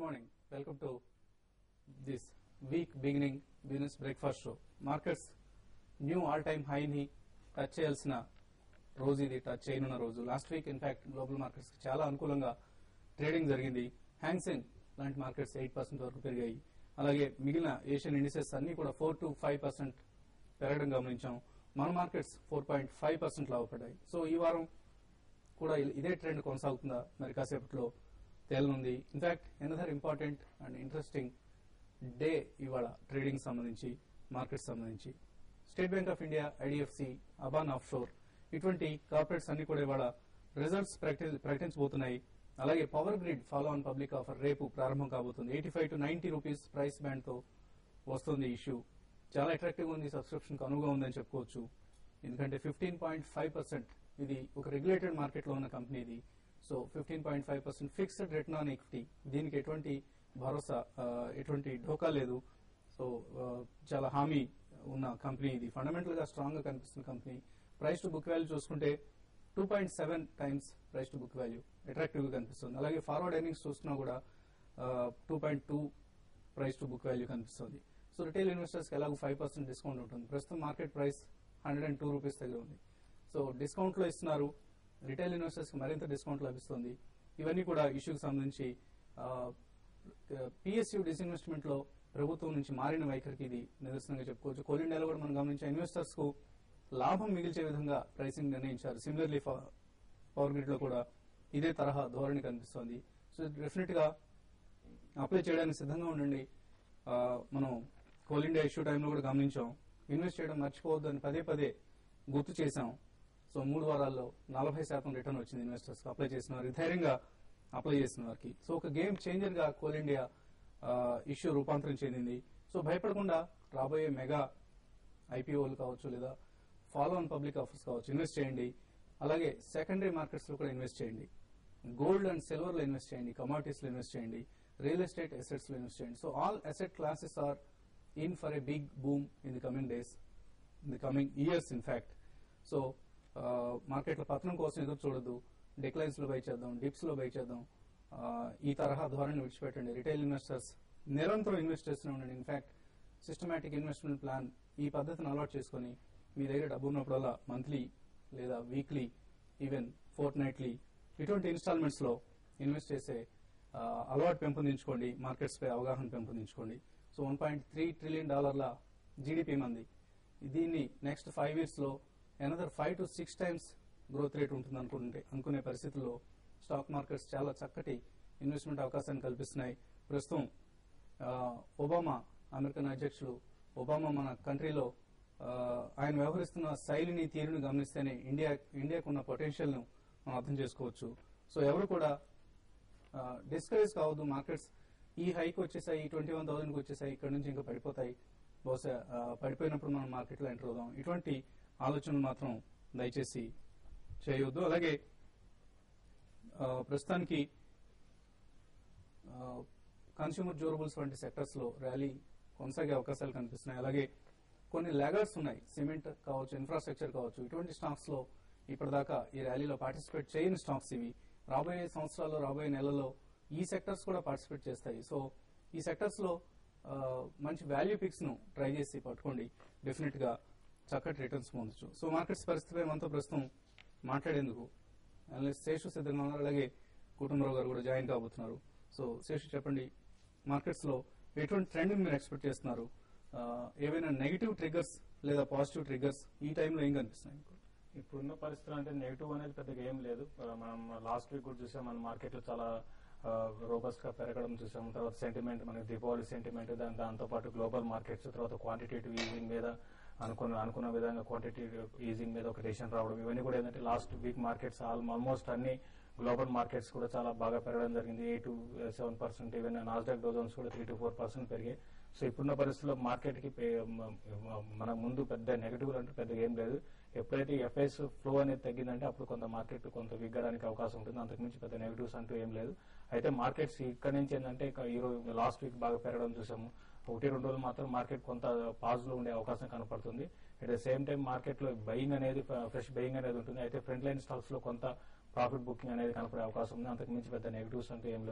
morning. Welcome to this week beginning business breakfast show. Markets new all time హైని touch చేయాల్సిన రోజు ఇది touch చేయనున్న రోజు last week in fact global markets కి చాలా అనుకూలంగా ట్రేడింగ్ జరిగింది హ్యాంగ్సెంగ్ లాంటి మార్కెట్స్ ఎయిట్ పర్సెంట్ వరకు పెరిగాయి అలాగే మిగిలిన ఏషియన్ ఇండిసెస్ అన్ని కూడా ఫోర్ టు ఫైవ్ పర్సెంట్ పెరగడం గమనించాం మన markets four point five percent లాభపడ్డాయి సో ఈ వారం కూడా ఇ- ఇదే ట్రెండ్ కొనసాగుతుందా మరి కాసేపట్లో తేలనుంది in fact another important and interesting day ఇవాళ ట్రేడింగ్ సంబంధించి మార్కెట్ సంబంధించి State Bank of India IDFC Aban offshore ఇటువంటి కార్పొరేట్స్ అన్ని కూడా ఇవాళ రిజల్ట్స్ ప్రకటించబోతున్నాయి అలాగే power grid follow on public offer రేపు ప్రారంభం కాబోతుంది eighty five to ninety rupees price band తో వస్తుంది ఇష్యూ చాలా అట్రాక్టివ్ ఉంది సబ్స్క్రిప్షన్ అనువుగా ఉందని చెప్పుకోవచ్చు ఎందుకంటే ఫిఫ్టీన్ పాయింట్ ఫైవ్ పర్సెంట్ ఇది ఒక రెగ్యులేటెడ్ మార్కెట్ లో ఉన్న కంపెనీ ఇది so fifteen point five percent fixed return on equity దీనికి ఎటువంటి భరోసా ఆ, ఎటువంటి ఢోకా లేదు సో ఆ, చాలా హామీ ఉన్న కంపెనీ ఇది ఫండమెంటల్ గా స్ట్రాంగ్ గా కనిపిస్తున్న company price to book value చూసుకుంటే two point seven times price to book value attractive గా కనిపిస్తుంది అలాగే ఫార్వర్డ్ ఎర్నింగ్స్ చూస్తున్నా కూడా two point two price to book value కనిపిస్తుంది సో రిటైల్ ఇన్వెస్టర్స్ కి ఎలాగో ఫైవ్ పర్సెంట్ డిస్కౌంట్ ఉంటుంది ప్రస్తుతం market price hundred and two rupees దగ్గర ఉంది సో డిస్కౌంట్ లో ఇస్తున్నారు రిటైల్ ఇన్వెస్టర్స్ కి మరింత డిస్కౌంట్ లభిస్తుంది ఇవన్నీ కూడా ఇష్యూకి సంబంధించి పిఎస్యూ డిస్ఇన్వెస్ట్మెంట్ లో ప్రభుత్వం నుంచి మారిన వైఖరికి ఇది నిదర్శనంగా చెప్పుకోవచ్చు కోల్ ఇండియాలో కూడా మనం గమనించే ఇన్వెస్టర్స్ కు లాభం మిగిల్చే విధంగా ప్రైసింగ్ నిర్ణయించారు సిమిలర్లీ పవర్ గ్రిడ్ లో కూడా ఇదే తరహా ధోరణి కనిపిస్తోంది సో డెఫినెట్ గా అప్లై చేయడానికి సిద్ధంగా ఉండండి ఆ, మనం కోల్ ఇండియా ఇష్యూ టైంలో కూడా గమనించాం ఇన్వెస్ట్ చేయడం మర్చిపోవద్దు అని పదే పదే గుర్తు చేశాం సో మూడు వారాల్లో నలభై శాతం రిటర్న్ వచ్చింది ఇన్వెస్టర్స్ అప్లై చేసిన వారికి ధైర్యంగా అప్లై చేసిన వారికి సో ఒక గేమ్ చేంజర్ గా కోల్ ఇండియా ఇష్యూ రూపాంతరం చెందింది సో భయపడకుండా రాబోయే మెగా ఐపీఓలు కావచ్చు లేదా ఫాలో ఆన్ పబ్లిక్ ఆఫర్స్ కావచ్చు ఇన్వెస్ట్ చేయండి అలాగే సెకండరీ మార్కెట్స్ లో కూడా ఇన్వెస్ట్ చేయండి గోల్డ్ అండ్ సిల్వర్ లో ఇన్వెస్ట్ చేయండి కమాడిటీస్ లో ఇన్వెస్ట్ చేయండి రియల్ ఎస్టేట్ అసెట్స్ లో ఇన్వెస్ట్ చేయండి so all asset classes are in for a big boom in the coming days in the coming years in fact so market లో పతనం కోసం ఎదురు చూడొద్దు డిక్లైన్స్ లో బై చేద్దాం డిప్స్ లో బై చేద్దాం ఆ, ఈ తరహా ధోరణి విడిచిపెట్టండి రిటైల్ ఇన్వెస్టర్స్ నిరంతరం ఇన్వెస్ట్ చేస్తూనే ఉండండి ఇన్ఫాక్ట్ సిస్టమేటిక్ ఇన్వెస్ట్మెంట్ ప్లాన్ ఈ పద్ధతిని అలవాటు చేసుకొని మీ దగ్గర డబ్బు ఉన్నప్పుడల్లా మంత్లీ లేదా వీక్లీ ఈవెన్ ఫోర్ట్ నైట్లీ ఇటువంటి ఇన్స్టాల్మెంట్స్ లో ఇన్వెస్ట్ చేసే ఆ, అలవాటు పెంపొందించుకోండి మార్కెట్స్ పై అవగాహన పెంపొందించుకోండి so one point three trillion డాలర్ల జీడిపి మంది దీన్ని నెక్స్ట్ ఫైవ్ ఇయర్స్ లో another five to six times growth rate ఉంటుంది అనుకుంటే అనుకునే పరిస్థితుల్లో స్టాక్ మార్కెట్స్ చాలా చక్కటి ఇన్వెస్ట్మెంట్ అవకాశాన్ని కల్పిస్తున్నాయి ప్రస్తుతం ఆ, ఒబామా అమెరికన్ అధ్యక్షుడు ఒబామా మన కంట్రీలో ఆ, ఆయన వ్యవహరిస్తున్న శైలిని తీరుని గమనిస్తేనే ఇండియా ఇండియాకు ఉన్న పొటెన్షియల్ ను మనం అర్థం చేసుకోవచ్చు సో ఎవరు కూడా డిస్కరేజ్ కావద్దు మార్కెట్స్ ఈ హైక్ వచ్చేసాయి ట్వంటీ వన్ థౌసండ్ కి వచ్చేసాయి ఇక్కడ నుంచి ఇంకా పడిపోతాయి బహుశా ఆ, పడిపోయినప్పుడు మనం మార్కెట్ లో ఎంటర్ అవుదాం ఇటువంటి ఆలోచనలు మాత్రం దయచేసి చేయొద్దు అలాగే ఆ, ప్రస్తుతానికి కన్స్యూమర్ డ్యూరబుల్స్ వంటి సెక్టర్స్ లో ర్యాలీ కొనసాగే అవకాశాలు కనిపిస్తున్నాయి అలాగే కొన్ని లెగర్స్ ఉన్నాయి సిమెంట్ కావచ్చు ఇన్ఫ్రాస్ట్రక్చర్ కావచ్చు ఇటువంటి స్టాక్స్ లో ఇప్పటిదాకా ఈ ర్యాలీలో పార్టిసిపేట్ చేయని స్టాక్స్ ఇవి రాబోయే సంవత్సరాల్లో రాబోయే నెలల్లో ఈ సెక్టర్స్ కూడా పార్టిసిపేట్ చేస్తాయి సో ఈ సెక్టర్స్ లో ఆ, మంచి వాల్యూ పిక్స్ ను ట్రై చేసి పట్టుకోండి డెఫినెట్ గా చక్కటి రిటర్న్స్ పొందొచ్చు సో మార్కెట్స్ పరిస్థితిపై మనతో ప్రస్తుతం మాట్లాడేందుకు అనలిస్ట్ శేషు సిద్ధంగా ఉన్నారు అలాగే కుటుంబరావు గారు కూడా జాయిన్ కాబోతున్నారు సో శేషు చెప్పండి మార్కెట్స్ లో ఎటువంటి ట్రెండ్ మీరు ఎక్స్పెక్ట్ చేస్తున్నారు ఆ, ఏవైనా నెగిటివ్ ట్రిగర్స్ లేదా పాజిటివ్ ట్రిగర్స్ ఈ టైంలో ఏం కనిపిస్తున్నాయి మీకు? ఇప్పుడున్న పరిస్థితులు అంటే నెగిటివ్ అనేది పెద్దగా ఏం లేదు ఆ, మనం లాస్ట్ వీక్ కూడా చూసాం మన మార్కెట్ లో చాలా రోబస్ గా పెరగడం చూసాం తర్వాత సెంటిమెంట్ మనకి దీపావళి సెంటిమెంట్ దాని దాంతో పాటు గ్లోబల్ మార్కెట్స్ తర్వాత క్వాంటిటేటివ్ ఈజింగ్ మీద అనుకున్న అనుకున్న విధంగా క్వాంటిటేటివ్ ఈజింగ్ మీద ఒక డెసిషన్ రావడం ఇవన్నీ కూడా ఏంటంటే లాస్ట్ వీక్ మార్కెట్స్ ఆల్మోస్ట్ అన్ని గ్లోబల్ మార్కెట్స్ కూడా చాలా బాగా పెరగడం జరిగింది eight to seven percent even Nasdaq Dow Jones కూడా త్రీ టు ఫోర్ పర్సెంట్ పెరిగాయి సో ఇప్పుడున్న పరిస్థితుల్లో మార్కెట్ కి పే- మ- మ- మన ముందు పెద్ద నెగిటివ్ అంటే పెద్దగా ఏం లేదు ఎప్పుడైతే ఎఫ్ఐఎస్ ఫ్లో అనేది తగ్గిందంటే అప్పుడు కొంత మార్కెట్ కొంత విగ్గడానికి అవకాశం ఉంటుంది అంతకుమించి పెద్ద నెగిటివ్స్ అంటూ ఏం లేదు అయితే మార్కెట్స్ ఇక్కడ నుంచి ఏంటంటే ఇక ఈ రోజు లాస్ట్ వీక్ బాగా పెరగడం చూసాము ఒకటి రెండు రోజులు మాత్రం మార్కెట్ కొంత పాజ్ లో ఉండే అవకాశం కనపడుతుంది at the same time market లో బయింగ్ అనేది ఫ్రెష్ బయింగ్ అనేది ఉంటుంది అయితే ఫ్రంట్ లైన్ స్టాక్స్ లో కొంత ప్రాఫిట్ బుకింగ్ అనేది కనపడే అవకాశం ఉంది అంతకు మించి పెద్ద నెగిటివ్స్ అంటూ ఏం లేవు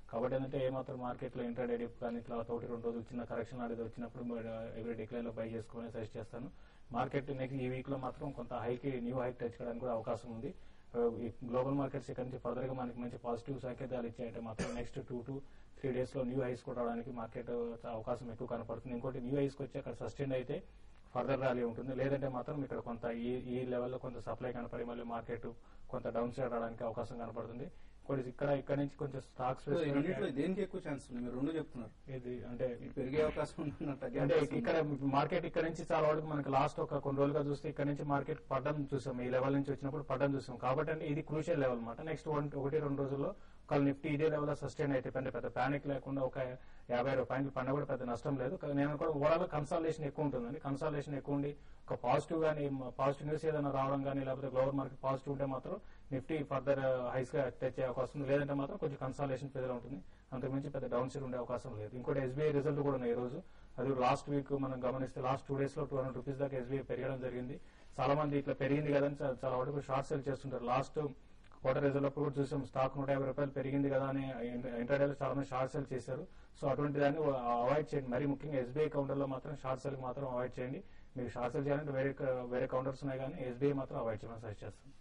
కాబట్టి ఏంటంటే ఏమాత్రం మార్కెట్ లో ఇంట్రాడే డిప్ కానీ తర్వాత ఒకటి రెండు రోజులు చిన్న కరెక్షన్ అనేది వచ్చినప్పుడు ఎవ్రీ డిక్లైన్ లో బై చేసుకుని సజెస్ట్ చేస్తాను మార్కెట్ నెక్స్ట్ ఈ వీక్ లో మాత్రం కొంత హైకి న్యూ హైక్ టచ్ చేయడానికి కూడా అవకాశం ఉంది ఆ, ఈ గ్లోబల్ మార్కెట్స్ ఇక్కడ నుంచి ఫర్దర్ గా మనకి మంచి పాజిటివ్ సంకేతాలు ఇచ్చాయంటే మాత్రం next two to three days లో న్యూ హైస్ కూడా రావడానికి మార్కెట్ అవకాశం ఎక్కువ కనపడుతుంది ఇంకోటి న్యూ హైస్ వచ్చి అక్కడ సస్టైన్ అయితే ఫర్దర్ ర్యాలీ ఉంటుంది లేదంటే మాత్రం ఇక్కడ కొంత ఈ ఈ లెవెల్లో కొంత సప్లై కనపడి మళ్ళీ మార్కెట్ కొంత డౌన్ సైడ్ రావడానికి అవకాశం కనపడుతుంది ఇంకోటి ఇక్కడ ఇక్కడ నుంచి కొంచెం స్టాక్స్ సో ఈ రెండిట్లో దేనికి ఎక్కువ ఛాన్స్ ఉంది మీరు రెండు చెప్తున్నారు ఇది అంటే ఇది పెరిగే అవకాశం ఉంటున్నా తగ్గే అంటే అవకాశం ఇక్కడ ఉందా? మార్కెట్ ఇక్కడ నుంచి చాలా వరకు మనకి లాస్ట్ ఒక కొన్ని రోజులుగా చూస్తే ఇక్కడ నుంచి మార్కెట్ పడ్డం చూసాం ఈ లెవెల్ నుంచి వచ్చినప్పుడు పడ్డం చూసాం కాబట్టి అంటే ఇది క్రూషియల్ లెవెల్ అనమాట నెక్స్ట్ వన్ ఒకటి రెండు రోజుల్లో ఒక నిఫ్టీ ఇదే లెవెల్ సస్టైన్ అయితే పెద్ద పెద్ద పానిక్ లేకుండా ఒక యాభై అరవై పాయింట్లు పడినా కూడా పెద్ద నష్టం లేదు కానీ నేను కూడా ఓవరాల్ కన్సాలేషన్ ఎక్కువ ఉంటుందండి కన్సాలేషన్ ఎక్కువ ఉండి ఒక పాజిటివ్ గానీ పాజిటివ్ న్యూస్ ఏదైనా రావడం కానీ లేకపోతే గ్లోబల్ మార్కెట్ పాజిటివ్ ఉంటే మాత్రం నిఫ్టీ ఫర్దర్ హైస్ గా టచ్ అయ్యే అవకాశం ఉంది లేదంటే మాత్రం కొంచెం కన్సాలేషన్ పెద్దగా ఉంటుంది అంతకుమించి పెద్ద డౌన్ సైడ్ ఉండే అవకాశం లేదు ఇంకోటి ఎస్బీఐ రిజల్ట్ కూడా ఉన్నాయి ఈ రోజు అది లాస్ట్ వీక్ మనం గమనిస్తే లాస్ట్ టూ డేస్ లో టూ హండ్రెడ్ రూపీస్ దాకా ఎస్బీఐ పెరగడం జరిగింది చాలా మంది ఇట్లా పెరిగింది కదా అని చా- చాలా వరకు షార్ట్ సెల్ చేస్తుంటారు లాస్ట్ క్వార్టర్ రిజల్ట్ అప్పుడు కూడా చూసాం స్టాక్ నూట యాభై రూపాయలు పెరిగింది కదా అని ఇంటర్డేలో చాలా మంది షార్ట్ సెల్ చేశారు సో అటువంటి దాన్ని అవాయిడ్ చేయండి మరి ముఖ్యంగా ఎస్బీఐ కౌంటర్ లో మాత్రం షార్ట్ సెల్ మాత్రం అవాయిడ్ చేయండి మీకు షార్ట్ సెల్ చేయాలంటే వేరే వేరే కౌంటర్స్ ఉన్నాయి కానీ ఎస్బీఐ మాత్రం అవాయిడ్ చేయమని సజెస్ట్ చేస్తాను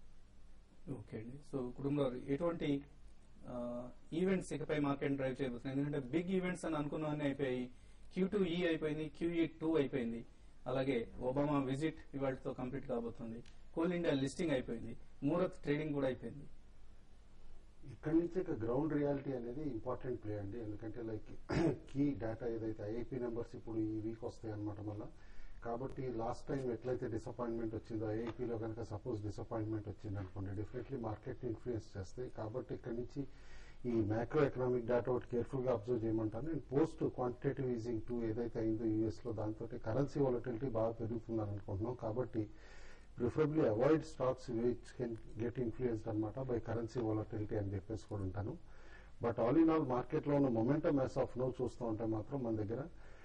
ఓకే అండి సో కుటుంబంలో ఎటువంటి ఈవెంట్స్ ఇకపై మార్కెట్ డ్రైవ్ చేయబోతున్నాయి ఎందుకంటే బిగ్ ఈవెంట్స్ అని అనుకున్నవన్నీ అయిపోయాయి క్యూ టూ ఈ అయిపోయింది క్యూఈ టూ అయిపోయింది అలాగే ఒబామా విజిట్ ఇవాటితో కంప్లీట్ కాబోతుంది కోల్ ఇండియా లిస్టింగ్ అయిపోయింది మూరత్ ట్రేడింగ్ కూడా అయిపోయింది ఇక్కడ నుంచి ఇక గ్రౌండ్ రియాలిటీ అనేది ఇంపార్టెంట్ ప్లే అండి ఎందుకంటే లైక్ కీ డేటా ఏదైతే ఐఐపీ నెంబర్స్ ఇప్పుడు ఈ వీక్ వస్తాయి అనమాట మళ్ళీ కాబట్టి లాస్ట్ టైం ఎట్లయితే డిసప్పాయింట్మెంట్ వచ్చిందో ఐఐపీలో కనుక సపోజ్ డిసప్పాయింట్మెంట్ వచ్చింది అనుకోండి డెఫినెట్లీ మార్కెట్ ఇన్ఫ్లుయెన్స్ చేస్తాయి కాబట్టి ఇక్కడ నుంచి ఈ మ్యాక్రో ఎకనామిక్ డేటా ఒకటి కేర్ఫుల్ గా అబ్జర్వ్ చేయమంటాను నేను పోస్ట్ క్వాంటిటేటివ్ ఈజింగ్ టూ ఏదైతే అయిందో యూఎస్ లో దాంతో కరెన్సీ వాలటిలిటీ బాగా పెరుగుతుందని అనుకుంటున్నాం కాబట్టి preferably avoid stocks which can get influenced అనమాట బై కరెన్సీ వాలటిలిటీ అని చెప్పేసి కూడా ఉంటాను బట్ ఆల్ ఇన్ ఆల్ మార్కెట్లో ఉన్న మొమెంటమ్ యాస్ ఆఫ్ నో చూస్తూ ఉంటే మాత్రం మన దగ్గర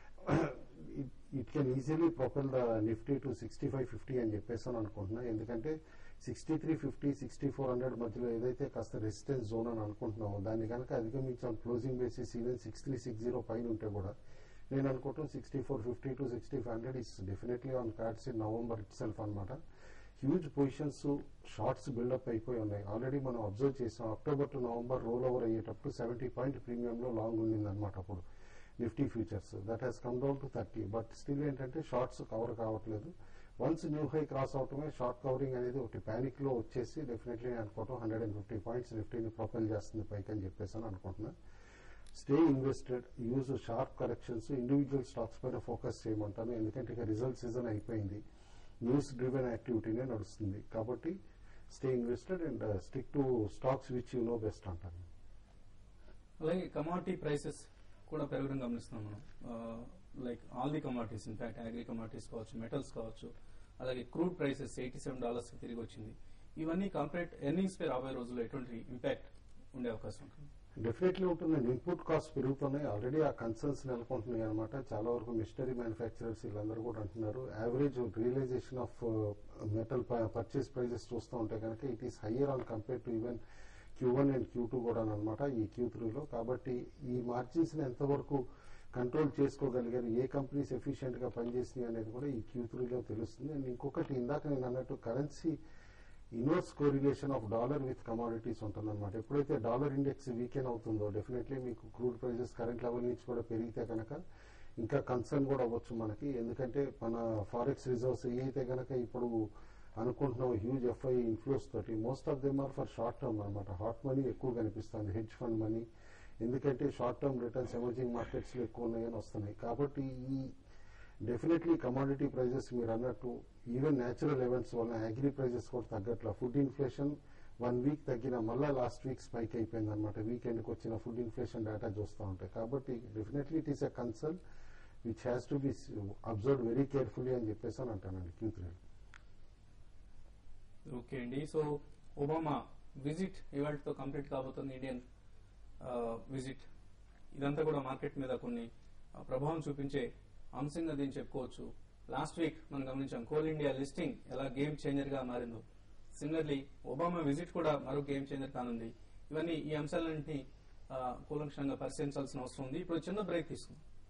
it can easily propel the Nifty to sixty five fifty అని చెప్పేసి అని అనుకుంటున్నా ఎందుకంటే sixty three fifty sixty four hundred మధ్యలో ఏదైతే కాస్త రెసిస్టెన్స్ జోన్ అని అనుకుంటున్నామో దాన్ని కనుక అధిగమించాం closing basis even six three six zero పైన ఉంటే కూడా నేను అనుకుంటాం sixty four fifty to sixty five hundred is definitely on cards in November itself అనమాట హ్యూజ్ పొజిషన్స్ షార్ట్స్ బిల్డప్ అయిపోయి ఉన్నాయి ఆల్రెడీ మనం అబ్జర్వ్ చేసాం October to November roll over అయ్యేటప్పుడు సెవెంటీ పాయింట్ ప్రీమియంలో లాంగ్ ఉండింది అనమాట అప్పుడు Nifty futures that has come down to thirty but still ఏంటంటే షార్ట్స్ కవర్ కావట్లేదు వన్స్ న్యూ హై క్రాస్ అవటమే షార్ట్ కవరింగ్ అనేది ఒకటి ప్యానిక్ లో వచ్చేసి డెఫినెట్లీ అనుకోవటం హండ్రెడ్ అండ్ ఫిఫ్టీ పాయింట్స్ నిఫ్టీని ప్రొపైల్ చేస్తుంది పైకి అని చెప్పేసి అని అనుకుంటున్నా stay invested use sharp corrections individual stocks పైన ఫోకస్ చేయమంటాను ఎందుకంటే ఇక రిజల్ట్ సీజన్ అయిపోయింది న్యూస్ డ్రివెన్ యాక్టివిటీనే నడుస్తుంది కాబట్టి stay invested and stick to stocks which you know best అంటాను అలాగే కమాడిటీ ప్రైసెస్ కూడా పెరగడం గమనిస్తున్నాం మనం like all the commodities in fact agri commodities కావచ్చు మెటల్స్ కావచ్చు అలాగే crude prices eighty seven dollars తిరిగి వచ్చింది ఇవన్నీ కంప్లీట్ ఎర్నింగ్స్ పై రాబోయే రోజుల్లో ఎటువంటి ఇంపాక్ట్ ఉండే అవకాశం ఉంటుంది డెఫినెట్లీ ఉంటుందండి ఇన్పుట్ కాస్ట్ పెరుగుతున్నాయి ఆల్రెడీ ఆ కన్సర్న్స్ నెలకొంటున్నాయి అనమాట చాలా వరకు మిషనరీ మ్యానుఫ్యాక్చరర్స్ వీళ్ళందరూ కూడా అంటున్నారు average realization of metal purchase prices చూస్తూ ఉంటే కనుక it is higher on compare to even Q one and Q two కూడా అనమాట ఈ క్యూ త్రీలో కాబట్టి ఈ మార్జిన్స్ ని ఎంతవరకు కంట్రోల్ చేసుకోగలిగారు ఏ కంపెనీస్ ఎఫిషియెంట్ గా పనిచేసినాయి అనేది కూడా ఈ క్యూ త్రీలో తెలుస్తుంది అండ్ ఇంకొకటి ఇందాక నేను అన్నట్టు currency inverse correlation of dollar with commodities ఉంటుందన్నమాట ఎప్పుడైతే డాలర్ ఇండెక్స్ వీకెన్ అవుతుందో డెఫినెట్లీ మీకు క్రూడ్ ప్రైజెస్ కరెంట్ లెవెల్ నుంచి కూడా పెరిగితే కనుక ఇంకా కన్సర్న్ కూడా అవ్వచ్చు మనకి ఎందుకంటే మన ఫారెక్స్ రిజర్వ్స్ ఏవైతే కనుక ఇప్పుడు అనుకుంటున్నాం హ్యూజ్ ఎఫ్ఐ ఇన్ఫ్లోస్ తోటి most of them are for short term అనమాట హాట్ మనీ ఎక్కువ కనిపిస్తుంది హెడ్జ్ ఫండ్ మనీ ఎందుకంటే short term returns emerging markets లో ఎక్కువ ఉన్నాయని వస్తున్నాయి కాబట్టి ఈ డెఫినెట్లీ కమాడిటీ ప్రైజెస్ మీరు అన్నట్టు ఈవెన్ న్యాచురల్ ఈవెంట్స్ వల్ల అగ్రి ప్రైజెస్ కూడా తగ్గట్ల ఫుడ్ ఇన్ఫ్లేషన్ వన్ వీక్ తగ్గిన మళ్ళా లాస్ట్ వీక్ స్పైక్ అయిపోయింది అనమాట వీకెండ్కి వచ్చిన ఫుడ్ ఇన్ఫ్లేషన్ డేటా చూస్తూ ఉంటాయి కాబట్టి definitely it is a concern which has to be observe very carefully అని చెప్పేసి అని అంటానండి క్యూ త్రీ ఓకే అండి సో ఒబామా విజిట్ ఇవాళతో కంప్లీట్ కాబోతుంది ఇండియన్ విజిట్ ఇదంతా కూడా మార్కెట్ మీద కొన్ని ఆ, ప్రభావం చూపించే అంశంగా దీన్ని చెప్పుకోవచ్చు లాస్ట్ వీక్ మనం గమనించాం కోల్ ఇండియా లిస్టింగ్ ఎలా గేమ్ చేంజర్ గా మారిందో సిమిలర్లీ ఒబామా విజిట్ కూడా మరో గేమ్ చేంజర్ కానుంది ఇవన్నీ ఈ అంశాలన్నింటినీ ఆ, కూలంకషంగా పరిశీలించాల్సిన అవసరం ఉంది ఇప్పుడు చిన్న బ్రేక్ తీసుకుందాం